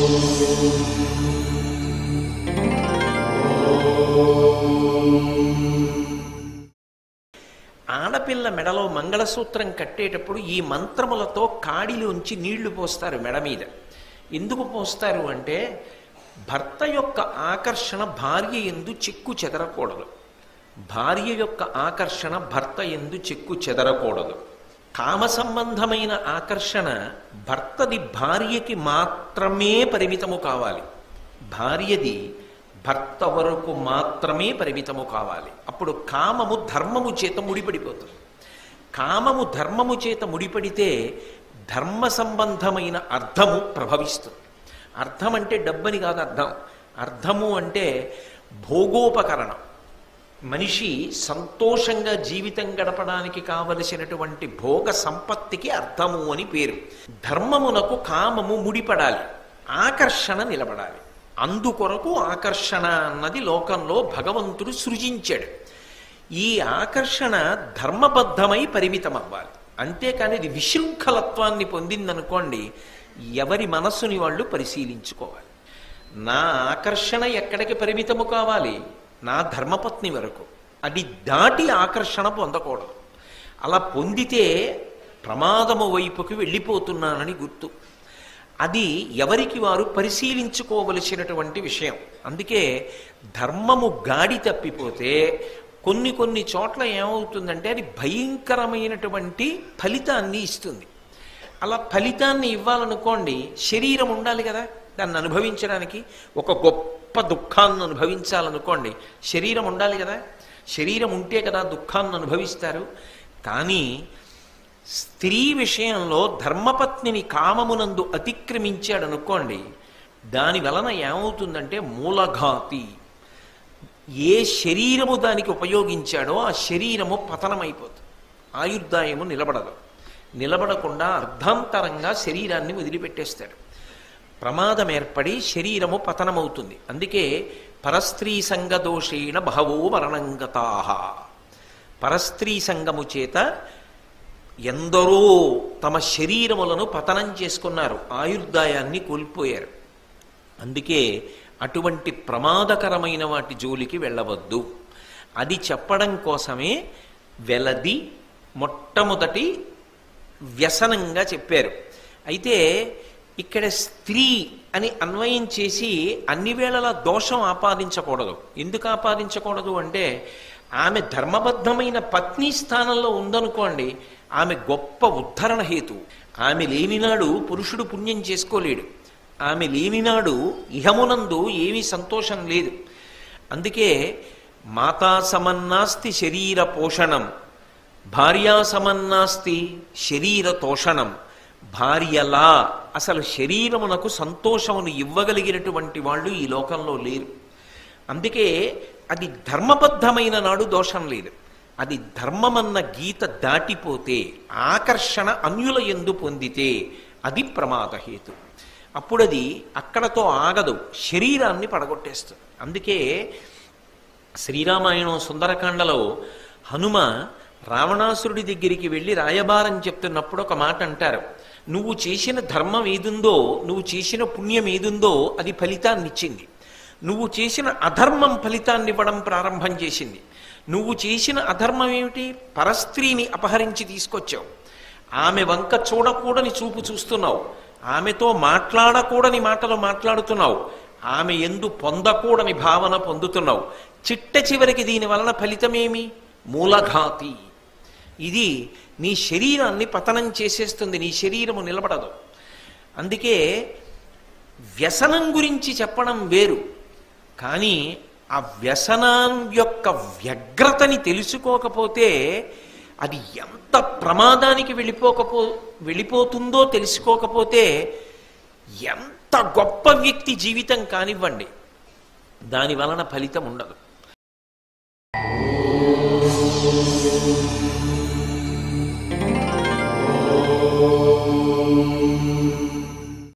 ఆడపిల్ల మెడలో మంగళసూత్రం కట్టేటప్పుడు ఈ మంత్రములతో కాడిలోంచి నీళ్లు పోస్తారు మెడ మీద ఎందుకు పోస్తారు అంటే భర్త యొక్క ఆకర్షణ భార్య ఎందు చెక్కు చెదరకూడదు భార్య యొక్క ఆకర్షణ భర్త ఎందు చెక్కు చెదరకూడదు కామ సంబంధమైన ఆకర్షణ భర్తది భార్యకి మాత్రమే పరిమితము కావాలి భార్యది భర్త వరకు మాత్రమే పరిమితము కావాలి అప్పుడు కామము ధర్మము చేత ముడిపడిపోతుంది కామము ధర్మము చేత ముడిపడితే ధర్మ సంబంధమైన అర్థము ప్రభవిస్తుంది అర్థం అంటే డబ్బని కాదు అర్థం అర్థము అంటే భోగోపకరణం మనిషి సంతోషంగా జీవితం గడపడానికి కావలసినటువంటి భోగ సంపత్తికి అర్థము అని పేరు ధర్మమునకు కామము ముడిపడాలి ఆకర్షణ నిలబడాలి అందుకొరకు ఆకర్షణ అన్నది లోకంలో భగవంతుడు సృజించాడు ఈ ఆకర్షణ ధర్మబద్ధమై పరిమితం అవ్వాలి అంతేకాని ఇది విశృంఖలత్వాన్ని పొందిందనుకోండి ఎవరి మనస్సుని వాళ్ళు పరిశీలించుకోవాలి నా ఆకర్షణ ఎక్కడికి పరిమితము కావాలి నా ధర్మపత్ని వరకు అది దాటి ఆకర్షణ పొందకూడదు అలా పొందితే ప్రమాదము వైపుకి వెళ్ళిపోతున్నానని గుర్తు అది ఎవరికి వారు పరిశీలించుకోవలసినటువంటి విషయం అందుకే ధర్మము గాడి తప్పిపోతే కొన్ని కొన్ని చోట్ల ఏమవుతుందంటే అది భయంకరమైనటువంటి ఫలితాన్ని ఇస్తుంది అలా ఫలితాన్ని ఇవ్వాలనుకోండి శరీరం ఉండాలి కదా దాన్ని అనుభవించడానికి ఒక గొప్ప దుఃఖాన్ని అనుభవించాలనుకోండి శరీరం ఉండాలి కదా శరీరం ఉంటే కదా దుఃఖాన్ని అనుభవిస్తారు కానీ స్త్రీ విషయంలో ధర్మపత్నిని కామమునందు అతిక్రమించాడు అనుకోండి దాని వలన ఏమవుతుందంటే మూలఘాతి ఏ శరీరము దానికి ఉపయోగించాడో ఆ శరీరము పతనమైపోతుంది ఆయుర్దాయము నిలబడదు నిలబడకుండా అర్ధాంతరంగా శరీరాన్ని వదిలిపెట్టేస్తాడు ప్రమాదం ఏర్పడి శరీరము పతనమవుతుంది అందుకే పరస్త్రీ సంగదోషేణ బహవో మరణంగతా పరస్త్రీ సంగము చేత ఎందరో తమ శరీరములను పతనం చేసుకున్నారు ఆయుర్దాయాన్ని కోల్పోయారు అందుకే అటువంటి ప్రమాదకరమైన వాటి జోలికి వెళ్ళవద్దు అది చెప్పడం కోసమే వెలది మొట్టమొదటి వ్యసనంగా చెప్పారు అయితే ఇక్కడ స్త్రీ అని అన్వయం చేసి అన్ని వేళలా దోషం ఆపాదించకూడదు ఎందుకు ఆపాదించకూడదు అంటే ఆమె ధర్మబద్ధమైన పత్ని స్థానంలో ఉందనుకోండి ఆమె గొప్ప ఉద్ధరణ హేతు ఆమె లేనినాడు పురుషుడు పుణ్యం చేసుకోలేడు ఆమె లేనినాడు ఇహమునందు ఏమీ సంతోషం లేదు అందుకే మాతా సమన్నాస్తి శరీర పోషణం భార్యా సమన్నాస్తి శరీర తోషణం భార్యలా అసలు శరీరమునకు సంతోషమును ఇవ్వగలిగినటువంటి వాళ్ళు ఈ లోకంలో లేరు అందుకే అది ధర్మబద్ధమైన నాడు దోషం లేదు అది ధర్మమన్న గీత దాటిపోతే ఆకర్షణ అన్యుల ఎందు పొందితే అది ప్రమాదహేతు అప్పుడు అది అక్కడతో ఆగదు శరీరాన్ని పడగొట్టేస్తుంది అందుకే శ్రీరామాయణం సుందరకాండలో హనుమ రావణాసురుడి దగ్గరికి వెళ్ళి రాయబారం చెప్తున్నప్పుడు ఒక మాట అంటారు నువ్వు చేసిన ధర్మం ఏదుందో నువ్వు చేసిన పుణ్యం ఏదుందో అది ఫలితాన్ని ఇచ్చింది నువ్వు చేసిన అధర్మం ఫలితాన్ని ఇవ్వడం ప్రారంభం చేసింది నువ్వు చేసిన అధర్మం ఏమిటి పరస్త్రీని అపహరించి తీసుకొచ్చావు ఆమె వంక చూడకూడని చూపు చూస్తున్నావు ఆమెతో మాట్లాడకూడని మాటలు మాట్లాడుతున్నావు ఆమె ఎందు పొందకూడని భావన పొందుతున్నావు చిట్ట చివరికి దీని వలన ఫలితమేమి మూలఘాతి ఇది నీ శరీరాన్ని పతనం చేసేస్తుంది నీ శరీరము నిలబడదు అందుకే వ్యసనం గురించి చెప్పడం వేరు కానీ ఆ వ్యసనం యొక్క వ్యగ్రతని తెలుసుకోకపోతే అది ఎంత ప్రమాదానికి వెళ్ళిపోకపో వెళ్ళిపోతుందో తెలుసుకోకపోతే ఎంత గొప్ప వ్యక్తి జీవితం కానివ్వండి దాని వలన ఫలితం ఉండదు